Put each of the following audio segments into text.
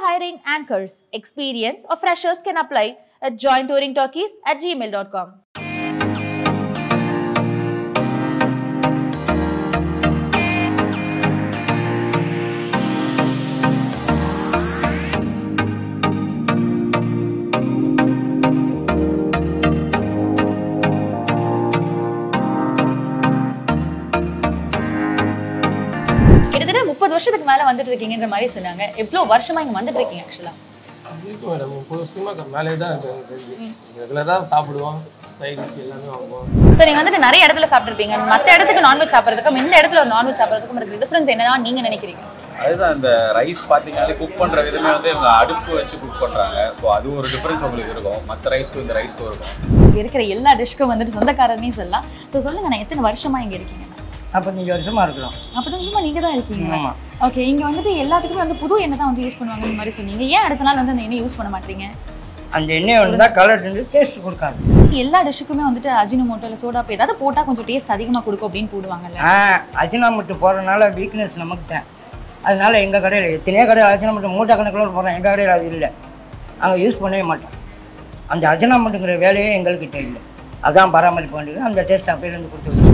hiring anchors. Experience or freshers can apply at jointouringtalkies at gmail.com. கிட்டத்தட்ட முப்பது வருஷத்துக்கு மேல வந்துட்டு இருக்கீங்கன்ற மாதிரி சொன்னாங்க எவ்வளவு வருஷமா இங்க வந்துட்டு இருக்கீங்க ஆக்சுவலா இருக்கு மேடம் முப்பது வருஷமா மேலே தான் இருக்கு ரெகுலராக சாப்பிடுவோம் சைடிஸ் எல்லாமே வாங்குவோம் சோ நீங்க வந்துட்டு நிறைய இடத்துல சாப்பிட்டுருப்பீங்க மத்த இடத்துக்கு நான்வெஜ் சாப்பிடுறதுக்கும் இந்த இடத்துல ஒரு நான்வெஜ் சாப்பிடுறதுக்கும் இருக்கிற டிஃபரன்ஸ் என்னதான் நீங்க நினைக்கிறீங்க அதுதான் இந்த ரைஸ் பார்த்தீங்கன்னாலே குக் பண்ணுற விதமே வந்து இவங்க அடுப்பு வச்சு குக் பண்ணுறாங்க ஸோ அது ஒரு டிஃப்ரென்ஸ் உங்களுக்கு இருக்கும் மற்ற ரைஸ்க்கும் இந்த ரைஸ்க்கும் இருக்கும் இங்க இருக்கிற எல்லா டிஷ்க்கும் வந்துட்டு சொந்தக்காரர்னே சொல்லலாம் சோ சொல்லுங்க நான் எத்தனை வருஷமா இங்க இருக்கீங்க நாற்பத்தஞ்சு வருஷமா இருக்கிறோம் அப்பதான் சும்மா நீங்க தான் இருக்கீங்க ஆமா. ஓகே இங்க வந்துட்டு எல்லாத்துக்குமே வந்து புது எண்ணெய் தான் வந்து யூஸ் பண்ணுவாங்க இந்த மாதிரி சொன்னீங்க ஏன் அடுத்த நாள் வந்து அந்த எண்ணெய் யூஸ் பண்ண மாட்டீங்க அந்த எண்ணெய் வந்து தான் கலர் இருந்து டேஸ்ட் கொடுக்காது எல்லா டிஷ்ஷுக்குமே வந்துட்டு அஜினமோட்டோ இல்லை சோடா ஏதாவது போட்டா கொஞ்சம் டேஸ்ட் அதிகமா கொடுக்கும் அப்படின்னு போடுவாங்கல்ல ஆ அஜினாமட்டு போடுறதுனால வீக்னஸ் நமக்கு தான் அதனால எங்கள் கடையில் எத்தனையோ கடையில் அஜினாமட்டு மூட்டை கணக்கில் போடுறோம் எங்கள் கடையில் அது இல்லை நாங்கள் யூஸ் பண்ணவே மாட்டோம் அந்த அஜினாமட்டுங்கிற வேலையே எங்கள்கிட்ட இல்லை அதான் பராமரிப்பு வேண்டியது அந்த டேஸ்ட் அப்பையிலேருந்து கொடுத்துருக்கோம்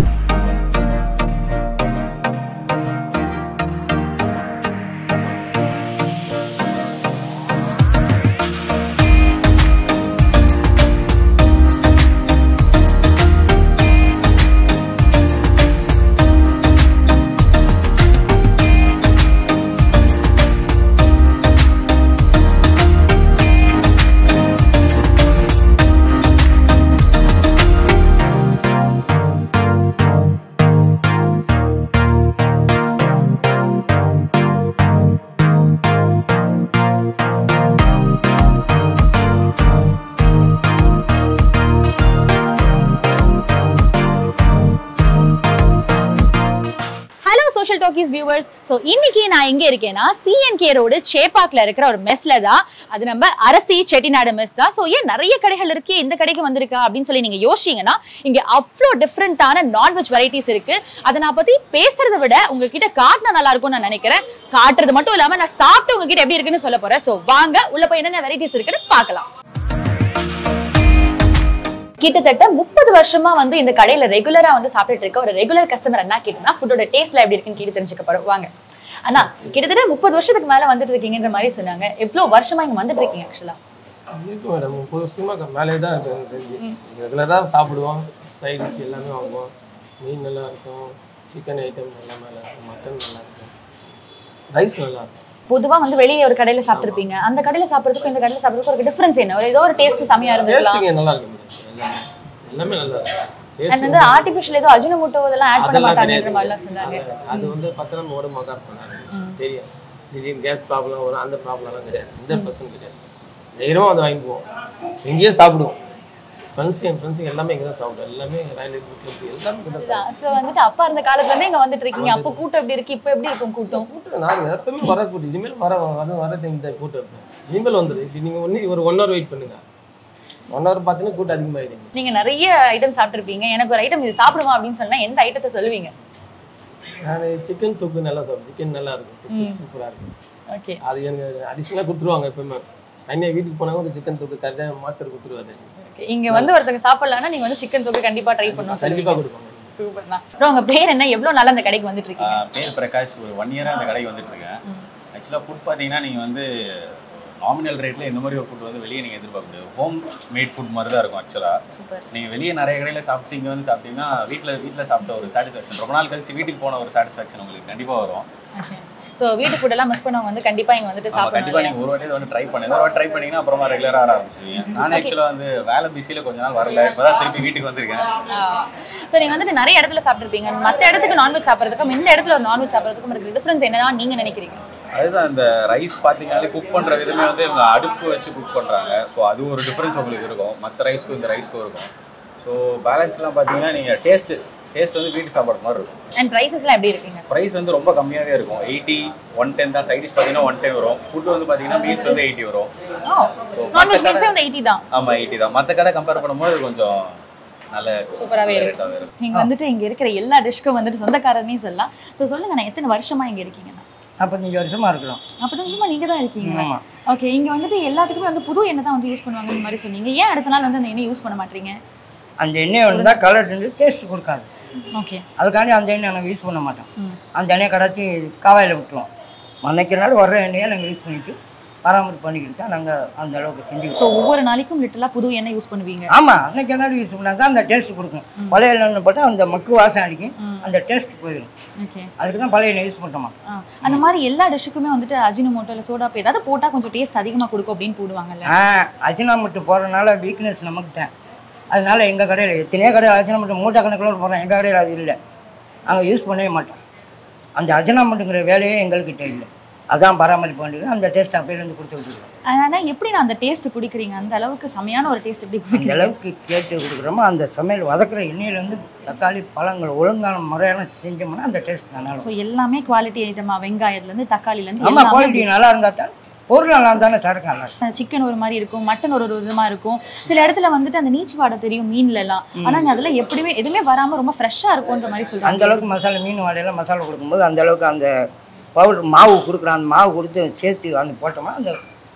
hello social talkies viewers so இன்னைக்கு நான் எங்க இருக்கேன்னா சிஎன்கே ரோடு சேப்பாக்ல இருக்கிற ஒரு மெஸ்ல தான் அது நம்ம அரசி செட்டிநாடு மெஸ் தான் ஸோ ஏன் நிறைய கடைகள் இருக்கு இந்த கடைக்கு வந்திருக்கா அப்படின்னு சொல்லி நீங்க யோசிச்சீங்கன்னா இங்க அவ்வளோ டிஃப்ரெண்டான நான்வெஜ் வெரைட்டிஸ் இருக்கு அதை நான் பத்தி பேசுறதை விட உங்ககிட்ட காட்டினா நல்லா இருக்கும்னு நான் நினைக்கிறேன் காட்டுறது மட்டும் இல்லாம நான் சாப்பிட்டு உங்ககிட்ட எப்படி இருக்குன்னு சொல்ல போறேன் ஸோ வாங்க உள்ள போய் என்னென்ன வெரைட்டிஸ் இருக்குன்னு பார்க்கலாம் கிட்டத்தட்ட முப்பது வருஷமா வந்து இந்த கடையில ரெகுலரா வந்து சாப்பிட்டுட்டு இருக்க ஒரு ரெகுலர் கஸ்டமர் என்ன கேட்டா ஃபுட்டோட டேஸ்ட்ல எப்படி இருக்குன்னு கேட்டு தெரிஞ்சுக்க போறோம் வாங்க அண்ணா கிட்டத்தட்ட முப்பது வருஷத்துக்கு மேல வந்துட்டு இருக்கீங்கன்ற மாதிரி சொன்னாங்க எவ்வளவு வருஷமா இங்க வந்துட்டு இருக்கீங்க ஆக்சுவலா இருக்கு மேடம் முப்பது வருஷமா மேலே தான் இருக்கு ரெகுலராக சாப்பிடுவோம் சைடிஸ் எல்லாமே வாங்குவோம் மீன் நல்லா இருக்கும் சிக்கன் ஐட்டம் நல்லா நல்லா இருக்கும் மட்டன் நல்லா இருக்கும் ரைஸ் நல்லா இருக்கும் பொதுவா வந்து வெளியே ஒரு கடையில சாப்பிட்டுருப்பீங்க அந்த கடையில சாப்பிடுறதுக்கும் இந்த கடையில சாப்பிடுறதுக்கும் ஒரு டிஃபரன்ஸ் என்ன ஒரு ஏதோ ஒரு டேஸ்ட் செமையா இருந்திருக்கலாம் டேஸ்ட்டுங்க நல்லா இருக்கும் மேடம் எல்லாமே எல்லாமே நல்லா இருக்கும் அண்ட் டேஸ்ட் வந்து ஆர்டிபிஷியல் ஏதோ அஜினமோட்டோ இதெல்லாம் ஆட் பண்ண அதெல்லாம் மாட்டாங்கன்ற கிடையாது மாதிரிலாம் சொன்னாங்க அது வந்து பத்து நாள் ஓட மகார் சொன்னாங்க தெரியும் திடீர்னு கேஸ் ப்ராப்ளம் வரும் அந்த ப்ராப்ளம்லாம் கிடையாது இந்த பர்சன் கிடையாது தைரியமாக வந்து வாங்கிக்குவோம் எங்கேயே சாப்பிடுவோம் ஃப்ரெண்ட்ஸ் என் ஃப்ரெண்ட்ஸுங்க எல்லாமே இங்கே தான் சாப்பிடுவோம் எல்லாமே ரயில்வே வீட்டில் எல்லாமே இங்கே தான் சாப்பிடுவோம் சோ வந்துட்டு அப்பா இருந்த காலத்துல இருந்தே இங்க வந்துட்டு இருக்கீங்க அப்போ கூட்டம் எப்படி இருக்கு இப்போ எப்படி இருக்கும் கூட்டம் கூட்டம் நான் எப்பவுமே வர கூட்டம் இனிமேல் வர வர வர இந்த கூட்டம் இருக்கும் இனிமேல் வந்துடும் இப்போ நீங்கள் ஒன்று ஒரு ஒன் ஹவர் வெயிட் பண்ணுங்க ஒன் ஹவர் பார்த்தீங்கன்னா கூட்டம் அதிகமாகிடுங்க நீங்க நிறைய ஐட்டம் சாப்பிட்டுருப்பீங்க எனக்கு ஒரு ஐட்டம் இது சாப்பிடுவோம் அப்படின்னு சொன்னா எந்த ஐட்டத்தை சொல்லுவீங்க நான் சிக்கன் தொக்கு நல்லா சாப்பிடுவேன் சிக்கன் நல்லா இருக்கும் தொக்கு சூப்பராக இருக்கும் ஓகே அது எனக்கு அடிஷ்னலாக கொடுத்துருவாங்க எப்பவுமே தனியாக வீட்டுக்கு போனாங்க ஒரு சிக்கன் தொக்கு கரெக்டாக மாஸ்டர் கொடுத்துருவாரு இங்க வந்து ஒருத்தங்க சாப்பிடலாம்னா நீங்க வந்து சிக்கன் தொக்கு கண்டிப்பா ட்ரை பண்ணணும் கண்டிப்பாக சொல்லுவீங்க கொடுப்பாங்க சூப்பர் தான் அப்புறம் உங்க பேர் என்ன எவ்வளவு நாளா அந்த கடைக்கு வந்துட்டு இருக்கீங்க ஆஹ் பேர் பிரகாஷ் ஒரு ஒன் இயராக இந்த கடைக்கு வந்துட்டு இருக்கேன் ஆக்சுவலாக ஃபுட் பார்த்தீங்கன்னா நீங்கள் வந்து நாமினல் ரேட்டில் இந்த மாதிரி ஒரு ஃபுட் வந்து வெளியே நீங்கள் எதிர்பார்க்க முடியாது ஹோம் மேட் ஃபுட் மாதிரி தான் இருக்கும் ஆக்சுவலாக சூப்பர் நீங்கள் வெளியே நிறைய கடையில் சாப்பிட்டு இங்கே வந்து சாப்பிட்டீங்கன்னா வீட்டில் வீட்டில் சாப்பிட்ட ஒரு சாட்டிஸ்ஃபேக்ஷன் ரொம்ப நாள் கழிச்சு வீட்டுக்கு போன ஒரு சாட்டிஸ்ஃபேக்ஷன் உங்களுக்கு கண்டிப்பாக வரும் சோ வீட்டு ஃபுட் எல்லாம் மிஸ் பண்ணவங்க வந்து கண்டிப்பா இங்க வந்துட்டு ஆமா சாப்பிடணும் கண்டிப்பா இல்லையா? நீங்க ஒரு வாட்டி இதை வந்து ட்ரை பண்ணுங்க ஒரு வாட்டி ட்ரை பண்ணீங்கன்னா அப்புறமா ரெகுலரா வர ஆரம்பிச்சிருவீங்க நான் ஆக்சுவலா வந்து வேலை பிஸியில கொஞ்ச நாள் வரல இப்பதான் திருப்பி வீட்டுக்கு வந்திருக்கேன் சோ நீங்க வந்துட்டு நிறைய இடத்துல சாப்பிட்டுருப்பீங்க மத்த இடத்துக்கு நான்வெஜ் சாப்பிடுறதுக்கும் இந்த இடத்துல ஒரு நான்வெஜ் சாப்பிடுறதுக்கும் இருக்கிற டிஃபரன்ஸ் என்னதான் நீங்க நினைக்கிறீங்க அதுதான் இந்த ரைஸ் பார்த்தீங்கன்னாலே குக் பண்ற விதமே வந்து இவங்க அடுப்பு வச்சு குக் பண்றாங்க ஸோ அது ஒரு டிஃபரன்ஸ் உங்களுக்கு இருக்கும் மற்ற ரைஸ்க்கும் இந்த ரைஸ்க்கும் இருக்கும் ஸோ பேலன்ஸ்லாம் பார்த்தீங்கன்னா நீங்க டேஸ்ட் டேஸ்ட் வந்து வீட்டு சாப்பாடு மாதிரி இருக்கும் அண்ட் ப்ரைசஸ் எல்லாம் எப்படி இருக்குங்க ப்ரைஸ் வந்து ரொம்ப கம்மியாகவே இருக்கும் எயிட்டி ஒன் டென் தான் சைடிஷ் பார்த்தீங்கன்னா ஒன் டென் வரும் ஃபுட் வந்து பார்த்தீங்கன்னா மீல்ஸ் வந்து எயிட்டி வரும் நான்வெஜ் மீல்ஸே வந்து எயிட்டி தான் ஆமா எயிட்டி தான் மற்ற கடை கம்பேர் பண்ணும்போது கொஞ்சம் நல்ல சூப்பராகவே இருக்கு ரேட்டாகவே இருக்கும் நீங்க வந்துட்டு இங்க இருக்கிற எல்லா டிஷ்க்கும் வந்துட்டு சொந்தக்காரர்னே சொல்லலாம் ஸோ சொல்லுங்க நான் எத்தனை வருஷமா இங்க இருக்கீங்கண்ணா நாற்பத்தஞ்சு வருஷமா இருக்கிறோம் அப்பதான் சும்மா நீங்க தான் இருக்கீங்க ஆமா. ஓகே இங்க வந்துட்டு எல்லாத்துக்குமே வந்து புது எண்ணெய் தான் வந்து யூஸ் பண்ணுவாங்க இந்த மாதிரி சொன்னீங்க ஏன் அடுத்த நாள் வந்து அந்த எண்ணெய் யூஸ் பண்ண மாட்டீங்க அந்த எண்ணெய் இருந்தால் கலர் இருந்து டேஸ்ட் கொடுக்காது ஓகே அதுக்காண்டி அந்த எண்ணெய் நாங்கள் யூஸ் பண்ண மாட்டோம் ம் அந்த எண்ணெயை கடாச்சி காவாயில் விட்டுருவோம் மன்னைக்கு நாள் வர்ற எண்ணெயை நாங்கள் யூஸ் பண்ணிட்டு பராமரிப்பு பண்ணிக்கிட்டு தான் நாங்கள் அந்த அளவுக்கு செஞ்சு ஸோ ஒவ்வொரு நாளைக்கும் லிட்டலா புது எண்ணெய் யூஸ் பண்ணுவீங்க ஆமாம் அன்னைக்கு என்ன யூஸ் பண்ணால் தான் அந்த டேஸ்ட் கொடுக்கும் பழைய எண்ணெய் போட்டால் அந்த மக்கு வாசம் அடிக்கும் ம். அந்த டேஸ்ட் போயிடும் ஓகே அதுக்கு தான் பழைய எண்ணெய் யூஸ் பண்ணுறோமா அந்த மாதிரி எல்லா டிஷ்ஷுக்குமே வந்துட்டு அஜினமோட்டோ இல்லை சோடாப்பு ஏதாவது போட்டா கொஞ்சம் டேஸ்ட் அதிகமா கொடுக்கும் அப்படின்னு போடுவாங்கல்ல ஆ அஜினா மட்டும் போடுறதுனால வீக்னஸ் நமக்கு தான் அதனால எங்கள் கடையில் எத்தனையோ கடையில் அஜினா மட்டும் மூட்டை கணக்கில் போடுறோம் எங்கள் கடையில் அது இல்லை நாங்கள் யூஸ் பண்ணவே மாட்டோம் அந்த அஜினா மட்டுங்கிற வேலையே எங்கள்கிட்ட இல்லை அதான் பராமரிப்பு வேண்டியது அந்த டேஸ்ட் அப்பையிலேருந்து கொடுத்து விட்டுருக்கோம் அதனால எப்படி நான் அந்த டேஸ்ட் குடிக்கிறீங்க அந்த அளவுக்கு செமையான ஒரு டேஸ்ட் எப்படி அந்த குடிக்கிறீங்க அளவுக்கு கேட்டு கொடுக்குறோமோ அந்த சமையல் வதக்குற எண்ணெயிலேருந்து தக்காளி பழங்கள் ஒழுங்கான முறையான செஞ்சோம்னா அந்த டேஸ்ட் நல்லா ஸோ எல்லாமே குவாலிட்டி ஐட்டமா வெங்காயத்துல இருந்து தக்காளில இருந்து ஆமாம் எல்லாமே குவாலிட்டி நல்லா இருந்தால் தான் பொருள் நல்லா இருந்தானே தரக்கு நல்லா இருக்கும். சிக்கன் ஒரு மாதிரி இருக்கும் மட்டன் ஒரு ஒரு விதமா இருக்கும் சில இடத்துல வந்துட்டு அந்த நீச்சு வாடை தெரியும் மீன்ல எல்லாம் ஆனா நீ அதுல எப்படியுமே எதுவுமே வராம ரொம்ப ஃப்ரெஷ்ஷா இருக்கும்ன்ற மாதிரி அந்த சொல்றாங்க அளவுக்கு மசாலா மீன் வாடையெல்லாம் மசாலா கொடுக்கும்போது அந்த அளவுக்கு அந்த பவுடர் மாவு கொடுக்குறோம் அந்த மாவு கொடுத்து சேர்த்து அந்த போட்டோமா அந்த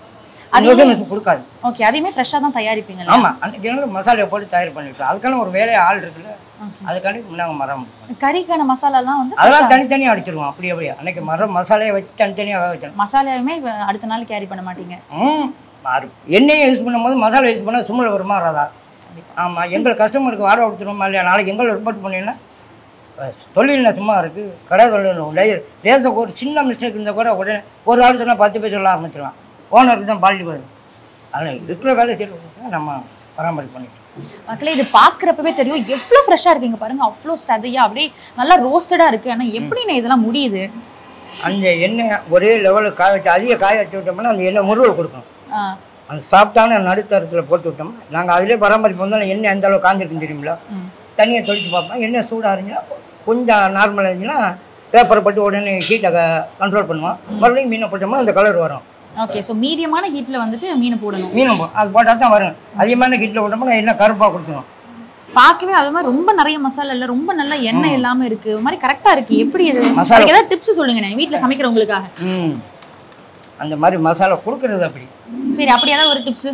அதுவே- அந்த கொடுக்காது ஓகே அதையுமே ஃப்ரெஷ்ஷா தான் தயாரிப்பீங்களா ஆமாம் அன்றைக்கு என்ன மசாலையை போட்டு தயார் பண்ணிட்டோம் அதுக்கான ஒரு வேலையை ஆள் இருக்குல்ல Okay. அதுக்காண்டி நாங்கள் மரம் கறிக்கான மசாலாலாம் வந்து அதெல்லாம் தனித்தனியாக அடிச்சிருவோம் அப்படி அப்படியே அன்னைக்கு மரம் மசாலையை வச்சு தனித்தனியாக வேக வச்சிடும் மசாலாவுமே இப்ப அடுத்த நாள் கேரி பண்ண மாட்டீங்க ம் மாறு- எண்ணெயை யூஸ் பண்ணும்போது மசாலா யூஸ் பண்ணால் சும்மல் வருமா வராதா ஆமாம் எங்கள் கஸ்டமருக்கு வாடகை கொடுத்துருமா இல்லையா நாளைக்கு எங்களை ரிப்போர்ட் பண்ணிங்கன்னா தொழிலில் சும்மா இருக்குது கடை தொழில் லேச ஒரு சின்ன மிஸ்டேக் இருந்தால் கூட உடனே ஒரு ஆள் சொன்னால் பத்து பேர் சொல்ல ஆரம்பிச்சிடலாம் ஓனருக்கு தான் பால்ட்டி வரும் அதனால் இருக்கிற வேலை செய்ய நம்ம பராமரிப்பு பண்ணிட்டு மக்களே இது பாக்குறப்பவே தெரியும் எவ்வளவு ஃப்ரெஷ்ஷா இருக்கீங்க பாருங்க அவ்வளோ சதையா அப்படியே நல்லா ரோஸ்டடா இருக்கு ஆனா எப்படி நான் இதெல்லாம் முடியுது அந்த எண்ணெய் ஒரே லெவலில் காய வச்சு அதிக காய வச்சு விட்டோம்னா அந்த எண்ணெய் முருவல் கொடுக்கும் ஆ, அந்த சாப்பிட்டான நடுத்தரத்தில் போட்டு விட்டோம்னா நாங்கள் அதிலே பராமரிப்பு வந்தாலும் எண்ணெய் எந்த அளவுக்கு காஞ்சிருக்குன்னு தெரியுங்களா ம். தண்ணியை தொளிச்சு பார்ப்போம் எண்ணெய் சூடாக இருந்துச்சுன்னா கொஞ்சம் நார்மலாக இருந்துச்சுன்னா பேப்பரை போட்டு உடனே ஹீட்டை கண்ட்ரோல் பண்ணுவோம் மறுபடியும் மீனை போட்டோம்னா அந்த கலர் வரும் ஓகே ஸோ மீடியமான ஹீட்ல வந்துட்டு மீன் போடணும் மீன் போ- அது போட்டால் தான் வரும் அதிகமான ஹீட்டில் விட்டோம்னா எண்ணெய் கருப்பாக கொடுத்துரும் பார்க்கவே அது மாதிரி ரொம்ப நிறைய மசாலா இல்ல ரொம்ப நல்ல எண்ணெய் இல்லாம இருக்கு ஒரு மாதிரி கரெக்டா இருக்கு எப்படி இது மசாலா- அதுக்கு ஏதாவது டிப்ஸ் சொல்லுங்க நான் வீட்ல சமைக்கிறவங்களுக்காக ம் அந்த மாதிரி மசாலா கொடுக்கறது அப்படி சரி அப்படி ஏதாவது ஒரு டிப்ஸ்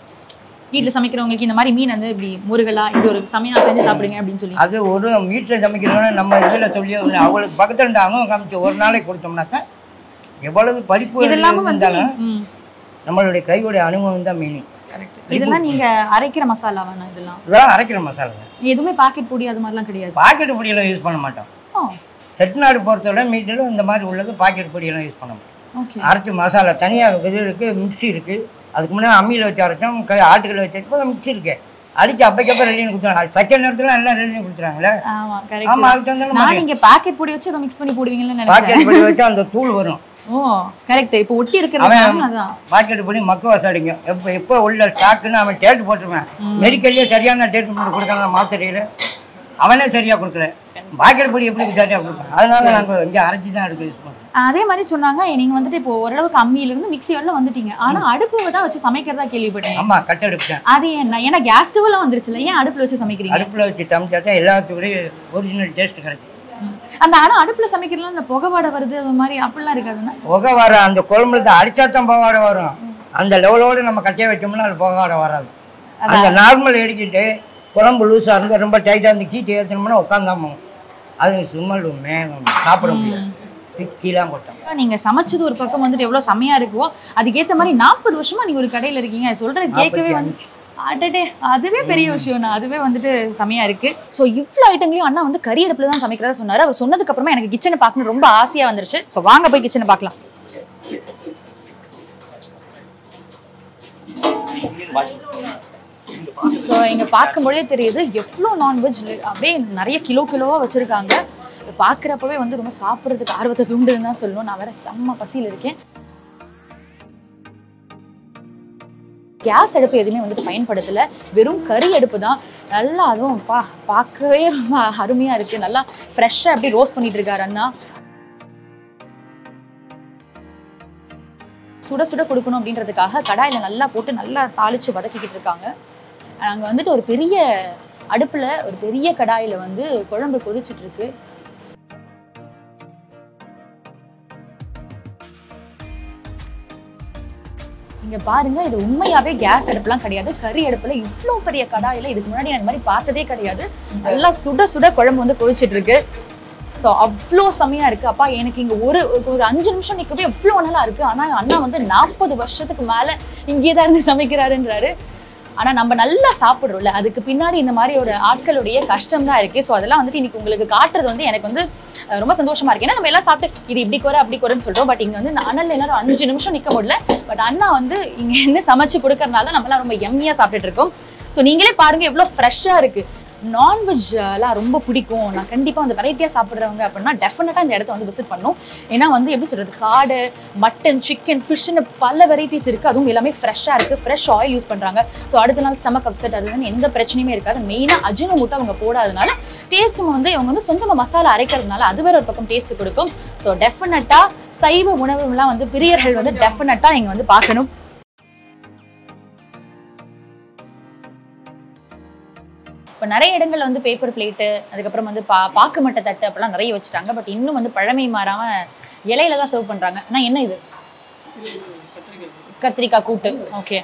வீட்ல சமைக்கிறவங்களுக்கு இந்த மாதிரி மீன் வந்து இப்படி முருகலா இப்படி ஒரு சமையல் செஞ்சு சாப்பிடுங்க அப்படின்னு சொல்லி அது ஒரு வீட்டில் சமைக்கிறவங்க நம்ம இதில் சொல்லி அவளுக்கு பக்கத்தில் இருந்த அவங்க காமிச்சு ஒரு நாளைக்கு கொடுத்தோம்னாக்கா எவ்வளவு படிப்பு இதெல்லாம வந்து இருந்தாலும் ம், நம்மளுடைய கையுடைய அனுபவம் தான் மீனிங் இதெல்லாம் நீங்க அரைக்கிற மசாலா வேணாம் இதெல்லாம் இதெல்லாம் அரைக்கிற மசாலா எதுவுமே பாக்கெட் பொடி அது மாதிரிலாம் கிடையாது பாக்கெட் பொடியெல்லாம் யூஸ் பண்ண மாட்டோம் ஓ செட்டிநாடு பொறுத்தவரை மீட்டில் இந்த மாதிரி உள்ளது பாக்கெட் பொடியெல்லாம் யூஸ் பண்ண மாட்டோம் ஓகே அரைச்சி மசாலா தனியாக இது இருக்குது மிக்ஸி இருக்குது அதுக்கு முன்னாடி அம்மியில் வச்சு அரைச்சோம் கை ஆட்டுக்கல்ல வச்சு அரைச்சோம் மிக்ஸி இருக்கு அடிச்சு அப்பக்கப்போ ரெடின்னு கொடுத்துருவாங்க செகண்ட் நேரத்தில் எல்லாம் ரெடி பண்ணி கொடுத்துறாங்களே ஆமா ஆமாம் கரெக்ட் அதுக்கு தகுந்த நான் நீங்க பாக்கெட் பொடி வச்சு அதை மிக்ஸ் பண்ணி போடுவீங்கன்னு நினைச்சேன் பாக்கெட் பொடி வச்சு அந்த தூள் வரும் ஓ கரெக்ட் இப்போ ஒட்டி இருக்கிறது அவன் காரணம் அதான் பாக்கெட் பண்ணி மக்கு வசாடிங்க எப்போ எப்போ உள்ள ஸ்டாக்குன்னு அவன் டேட்டு போட்டுருவேன் மெடிக்கல்லே சரியான டேட் போட்டு கொடுக்காங்க மாத்திரையில் அவனே சரியாக கொடுக்கல பாக்கெட் பொடி எப்படி சரியாக கொடுப்பான் அதனால நாங்கள் இங்கே அரைச்சி தான் எடுக்க யூஸ் பண்ணுறோம் அதே மாதிரி சொன்னாங்க நீங்க வந்துட்டு இப்போ ஓரளவுக்கு அம்மியில இருந்து மிக்ஸி வரல வந்துட்டீங்க ஆனா அடுப்பு தான் வச்சு சமைக்கிறதா கேள்விப்பட்டேன் ஆமாம் கட் எடுப்பேன் அது என்ன ஏன்னா கேஸ் ஸ்டவ்லாம் வந்துருச்சுல ஏன் அடுப்புல வச்சு சமைக்கிறீங்க அடுப்பில் வச்சு சமைச்சா தான் எல்லாத்துக்கூடயும் ஒரிஜினல் டேஸ்ட் கிடைக்கும் ம். அந்த ஆனா அடுப்புல சமைக்கிறதுல அந்த புகை வாடை வருது அது மாதிரி அப்படிலாம் இருக்காதுன்னா புகை வர அந்த குழம்புல தான் அடிச்சா தான் புகை வரும் அந்த லெவலோடு நம்ம கட்டிய வச்சோம்னா அது புகை வாடை வராது அந்த நார்மல் எடுக்கிட்டு குழம்பு லூஸாக இருந்து ரொம்ப டைட்டாக இருந்து கீட்டு ஏற்றணும்னா உட்காந்தாம அது சும்மல் மே சாப்பிட முடியாது கீழே கொட்டும் நீங்க சமைச்சது ஒரு பக்கம் வந்துட்டு எவ்வளவு செமையா இருக்கோ அதுக்கேத்த மாதிரி நாற்பது வருஷமா நீங்க ஒரு கடையில இருக்கீங்க சொல்றது கேட்கவே வந்து அடடே அதுவே பெரிய விஷயம் தான் அதுவே வந்துட்டு செமையா இருக்கு ஸோ இவ்வளோ ஐட்டங்களையும் அண்ணா வந்து கறி அடுப்புல தான் சமைக்கிறதா சொன்னாரு அவர் சொன்னதுக்கு அப்புறமா எனக்கு கிச்சனை பார்க்கணும் ரொம்ப ஆசையா வந்துருச்சு ஸோ வாங்க போய் கிச்சனை பார்க்கலாம் ஸோ இங்க பார்க்கும்போதே தெரியுது எவ்வளோ நான்வெஜ் அப்படியே நிறைய கிலோ கிலோவா வச்சிருக்காங்க இதை பார்க்குறப்பவே வந்து ரொம்ப சாப்பிட்றதுக்கு ஆர்வத்தை தூண்டுதுன்னு தான் சொல்லணும் நான் வேற செம்ம பசியில் இருக்கேன் கேஸ் அடுப்பு எதுவுமே வந்துட்டு பயன்படுத்தல வெறும் கறி அடுப்பு தான் நல்லா அதுவும் பா பார்க்கவே ரொம்ப அருமையா இருக்கு நல்லா ஃப்ரெஷ்ஷாக அப்படி ரோஸ்ட் பண்ணிட்டு இருக்காரு அண்ணா சுட சுட கொடுக்கணும் அப்படின்றதுக்காக கடாயில நல்லா போட்டு நல்லா தாளிச்சு வதக்கிக்கிட்டு இருக்காங்க அங்க வந்துட்டு ஒரு பெரிய அடுப்புல ஒரு பெரிய கடாயில வந்து குழம்பு கொதிச்சிட்டு இருக்கு இங்க பாருங்க இது உண்மையாவே கேஸ் அடுப்புலாம் கிடையாது கறி அடுப்புல இவ்வளோ பெரிய கடாயில இதுக்கு முன்னாடி நான் இந்த மாதிரி பார்த்ததே கிடையாது நல்லா சுட சுட குழம்பு வந்து கொதிச்சிட்டு இருக்கு ஸோ அவ்வளோ செமையா இருக்கு அப்பா எனக்கு இங்க ஒரு ஒரு அஞ்சு நிமிஷம் நிற்கவே எவ்வளோ நல்லா இருக்கு ஆனா அண்ணா வந்து நாற்பது வருஷத்துக்கு மேல இங்கே தான் இருந்து சமைக்கிறாருன்றாரு ஆனா நம்ம நல்லா சாப்பிடுறோம்ல அதுக்கு பின்னாடி இந்த மாதிரி ஒரு ஆட்களுடைய கஷ்டம் தான் இருக்கு ஸோ அதெல்லாம் வந்துட்டு இன்னைக்கு உங்களுக்கு காட்டுறது வந்து எனக்கு வந்து அஹ், ரொம்ப சந்தோஷமா இருக்கு ஏன்னா நம்ம எல்லாம் சாப்பிட்டு இது இப்படி குறை அப்படி குறைன்னு சொல்றோம் பட் இங்க வந்து இந்த அனல் எல்லாரும் அஞ்சு நிமிஷம் நிக்க முடியல பட் அண்ணா வந்து இங்க என்ன சமைச்சு கொடுக்கறதுனால நம்மளாம் ரொம்ப எம்மியா சாப்பிட்டுட்டு இருக்கோம் ஸோ நீங்களே பாருங்க எவ்வளோ ஃப்ரெஷ்ஷாக இருக்கு நான்வெஜ் எல்லாம் ரொம்ப பிடிக்கும் நான் கண்டிப்பாக அந்த வெரைட்டியாக சாப்பிட்றவங்க அப்படின்னா டெஃபினட்டாக இந்த இடத்த வந்து விசிட் பண்ணும் ஏன்னா வந்து எப்படி சொல்கிறது காடை மட்டன் சிக்கன் ஃபிஷ்னு பல வெரைட்டிஸ் இருக்குது அதுவும் எல்லாமே ஃப்ரெஷ்ஷாக இருக்குது ஃப்ரெஷ் ஆயில் யூஸ் பண்ணுறாங்க ஸோ அடுத்த நாள் ஸ்டமக் அப்செட் அதுன்னு எந்த பிரச்சனையுமே இருக்காது மெயினாக அஜினோ மூட்டை அவங்க போடாதனால டேஸ்ட்டும் வந்து இவங்க வந்து சொந்தமாக மசாலா அரைக்கிறதுனால அது வேற ஒரு பக்கம் டேஸ்ட் கொடுக்கும் ஸோ டெஃபினட்டாக சைவ உணவுலாம் வந்து பிரியர்கள் வந்து டெஃபினட்டாக இங்கே வந்து பார்க்கணும் இப்போ நிறைய இடங்கள்ல வந்து பேப்பர் பிளேட்டு அதுக்கப்புறம் வந்து பா பாக்கு மட்டை தட்டு அப்பெல்லாம் நிறைய வச்சுட்டாங்க பட் இன்னும் வந்து பழமை மாறாம இலையில தான் சர்வ் பண்றாங்க ஆனா என்ன இது கத்திரிக்காய் கூட்டு ஓகே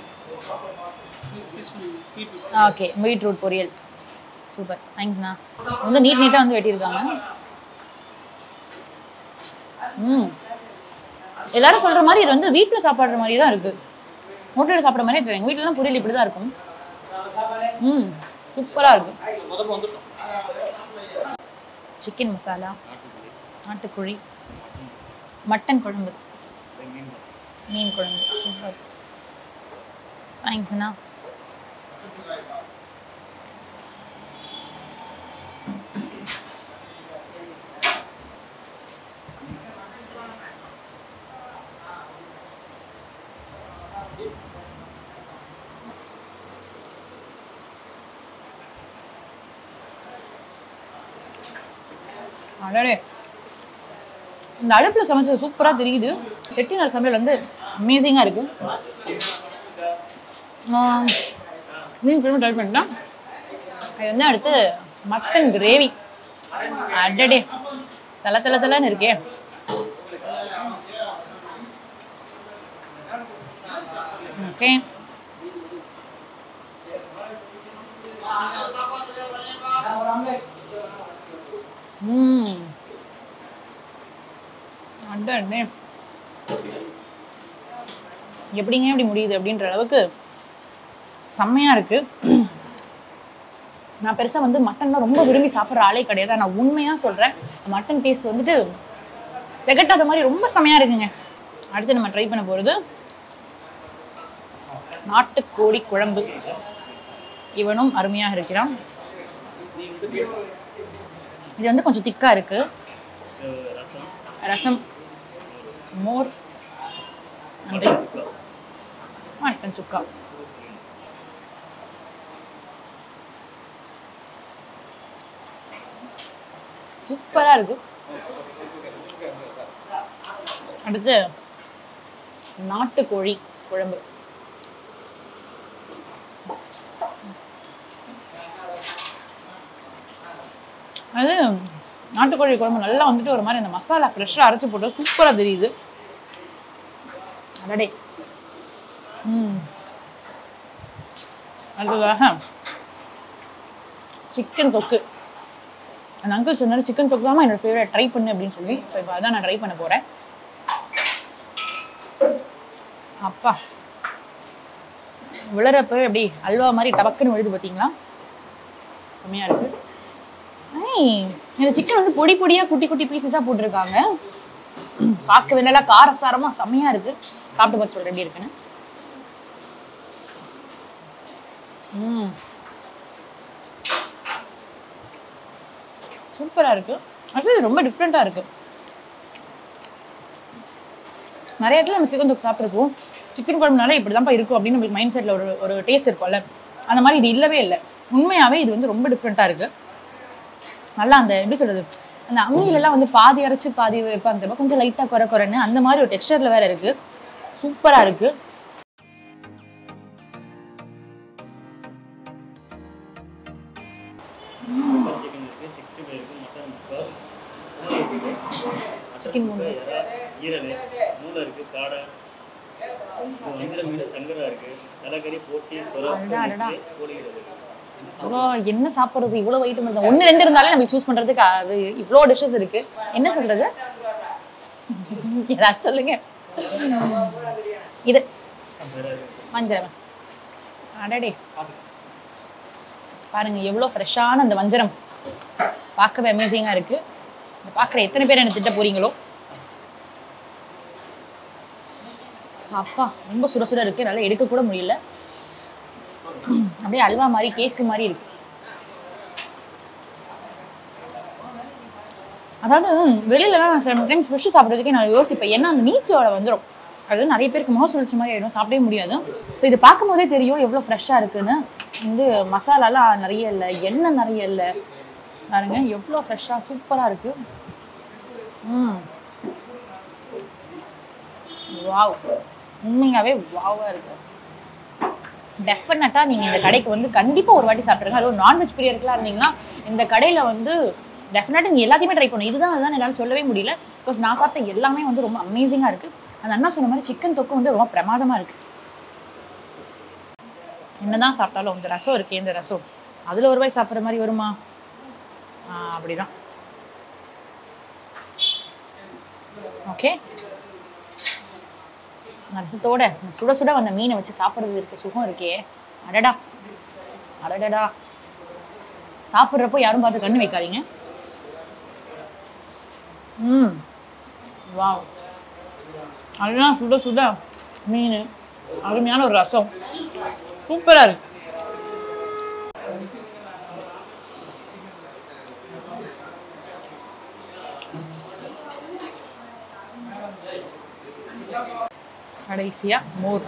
ஓகே பீட்ரூட் பொரியல் சூப்பர் தேங்க்ஸ்ண்ணா வந்து நீட் நீட்டாக வந்து வெட்டியிருக்காங்க ம் எல்லாரும் சொல்ற மாதிரி இது வந்து வீட்டில் சாப்பிட்ற மாதிரி தான் இருக்கு ஹோட்டலில் சாப்பிட்ற மாதிரி தெரியல எங்கள் வீட்டிலலாம் பொரியல் இப்படி தான் இருக்கும் ம் சூப்பராக இருக்கு சிக்கன் மசாலா நாட்டுக்கோழி மட்டன் குழம்பு மீன் குழம்பு சூப்பர் தேங்க்ஸ்ண்ணா அடடே இந்த அடுப்பில் சமைச்சது சூப்பராக தெரியுது செட்டிநாடு சமையல் வந்து அமேசிங்காக இருக்கு ஆஹ் மீன் குழம்பு ட்ரை பண்ணிட்டேன் அது வந்து அடுத்து மட்டன் கிரேவி அடடே தலை தலை தலைன்னு இருக்கே ஓகே ம் அடடே எப்படிங்க இப்படி முடியுது அப்படின்ற அளவுக்கு செம்மையா இருக்கு நான் பெருசா வந்து மட்டன்லாம் ரொம்ப விரும்பி சாப்பிட்ற ஆளே கிடையாது நான் உண்மையா சொல்றேன் மட்டன் டேஸ்ட் வந்துட்டு திகட்டாத மாதிரி ரொம்ப செம்மையா இருக்குங்க அடுத்து நம்ம ட்ரை பண்ண போறது நாட்டுக்கோழி குழம்பு இவனும் அருமையாக இருக்கிறான் இது வந்து கொஞ்சம் திக்கா இருக்கு ரசம் மோர் நன்றி மட்டன் சுக்கா சூப்பரா இருக்கு அடுத்து நாட்டுக்கோழி குழம்பு அது நாட்டுக்கோழி குழம்பு நல்லா வந்துட்டு ஒரு மாதிரி அந்த மசாலா ஃப்ரெஷ்ஷாக அரைச்சி போட்டு சூப்பராக தெரியுது அடடே ம் அடுத்ததாக சிக்கன் தொக்கு அந்த அங்கிள் சொன்னார் சிக்கன் தொக்கு தான் என்னோட ஃபேவரட் ட்ரை பண்ணு அப்படின்னு சொல்லி ஸோ இப்போ அதான் நான் ட்ரை பண்ண போகிறேன் அப்பா விழுறப்ப எப்படி அல்வா மாதிரி டபக்குன்னு விழுது பார்த்தீங்களா செம்மையாக இருக்குது ஐய், இந்த சிக்கன் வந்து பொடி பொடியா குட்டி குட்டி பீசஸா போட்டிருக்காங்க பார்க்கவே நல்லா காரசாரமா செம்மையா இருக்கு சாப்பிட்டு பார்த்து சொல்றேன் எப்படி இருக்குன்னு ம் சூப்பரா இருக்கு அது ரொம்ப டிஃப்ரெண்டா இருக்கு நிறைய இடத்துல நம்ம சிக்கன் தொக்கு சாப்பிட்ருக்கோம் சிக்கன் குழம்புனால இப்படி தான்ப்பா இருக்கும் அப்படின்னு நம்மளுக்கு மைண்ட் செட்டில் ஒரு ஒரு டேஸ்ட் இருக்கும்ல அந்த மாதிரி இது இல்லவே இல்லை உண்மையாவே இது வந்து ரொம்ப டிஃப்ரெண்ட்டாக இருக்கு நல்லா அந்த எப்படி சொல்றது அந்த அம்மியில எல்லாம் வந்து பாதி அரைச்சு பாதி வைப்பாங்க தெரியுமா? கொஞ்சம் லைட்டா குறை குறைன்னு அந்த மாதிரி ஒரு டெக்ஸ்டர்ல வேற இருக்கு சூப்பரா இருக்கு சிக்கன் மூணு ஈரல் மூளை இருக்குது காடை வஞ்சிர மீன் சங்கரா இருக்கு தலைக்கறி போட்டி அடடா, அடடா. போடுகிறது இவ்வளோ என்ன சாப்பிட்றது இவ்வளோ ஐட்டம் இருந்தா ஒன்று ரெண்டு இருந்தாலே நம்ம சூஸ் பண்ணுறதுக்கு அது இவ்வளோ டிஷ்ஷஸ் இருக்கு என்ன சொல்றது யாராவது சொல்லுங்க இது வஞ்சரம் அடடே பாருங்க எவ்வளோ ஃப்ரெஷ்ஷான அந்த வஞ்சரம் பார்க்கவே அமேசிங்காக இருக்கு இதை பார்க்குற எத்தனை பேர் என்ன திட்ட போறீங்களோ அப்பா ரொம்ப சுட சுட இருக்கு நல்லா எடுக்க கூட முடியல அப்படியே அல்வா மாதிரி கேக்கு மாதிரி இருக்கு அதாவது வெளியிலலாம் நான் சம்டைம்ஸ் ஃபிஷ் சாப்பிட்றதுக்கே நான் யோசிப்பேன் ஏன்னா அந்த நீச்சோட வந்துடும் அது நிறைய பேருக்கு முகம் சுழற்சி மாதிரி ஆயிடும் சாப்பிடவே முடியாது ஸோ இது பார்க்கும்போதே தெரியும் எவ்வளோ ஃப்ரெஷ்ஷாக இருக்குன்னு வந்து மசாலாலாம் நிறைய இல்லை எண்ணெய் நிறைய இல்லை பாருங்க எவ்வளோ ஃப்ரெஷ்ஷாக சூப்பராக இருக்கு ம் வாவ் உண்மையாகவே வாவாக இருக்கு டெஃபினட்டாக நீங்கள் இந்த கடைக்கு வந்து கண்டிப்பாக ஒரு வாட்டி சாப்பிட்ருங்க அதுவும் நான்வெஜ் பிரியர்களாக இருந்தீங்கன்னா இந்த கடையில் வந்து டெஃபினட்டாக நீங்கள் எல்லாத்தையுமே ட்ரை பண்ணணும் இதுதான் அதுதான் என்னால் சொல்லவே முடியல பிகாஸ் நான் சாப்பிட்ட எல்லாமே வந்து ரொம்ப அமேசிங்காக இருக்குது அந்த அண்ணா சொன்ன மாதிரி சிக்கன் தொக்கு வந்து ரொம்ப பிரமாதமாக இருக்குது என்னதான் சாப்பிட்டாலும் இந்த ரசம் இருக்கே இந்த ரசம் அதில் ஒரு வாய் சாப்பிட்ற மாதிரி வருமா ஆ, அப்படிதான் ஓகே ரசத்தோட இந்த சுட சுட வந்த மீனை வச்சு சாப்பிட்றது இருக்க சுகம் இருக்கே அடடா அடடடா சாப்பிட்றப்போ யாரும் பார்த்து கண்ணு வைக்காதீங்க ம் வாவ் அதெல்லாம் சுட சுட மீன் அருமையான ஒரு ரசம் சூப்பராக இருக்கு கடைசியா மோர்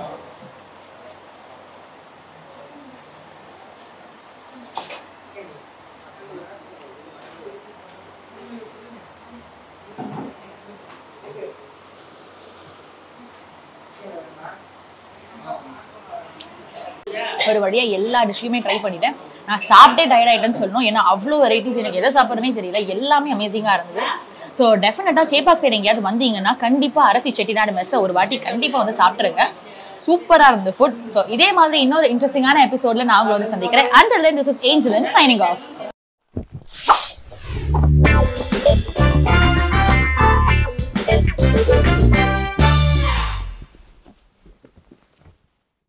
ஒரு வழியா எல்லா டிஷ்ஷையுமே ட்ரை பண்ணிட்டேன் நான் சாப்பிட்டே டயர்ட் ஆயிட்டேன்னு சொல்லணும் ஏன்னா அவ்வளோ வெரைட்டிஸ் எனக்கு எதை சாப்பிட்றதுனே தெரியல எல்லாமே அமேசிங்காக இருந்தது ஸோ டெஃபினட்டாக சேப்பாக் சைடு எங்கேயாவது வந்தீங்கன்னா கண்டிப்பாக அரசி செட்டிநாடு மெஸ்ஸை ஒரு வாட்டி கண்டிப்பாக வந்து சாப்பிட்ருங்க சூப்பராக இருந்த ஃபுட் ஸோ இதே மாதிரி இன்னொரு இன்ட்ரெஸ்டிங்கான எபிசோட்ல நான் உங்களை வந்து சந்திக்கிறேன் and this is Angelan signing of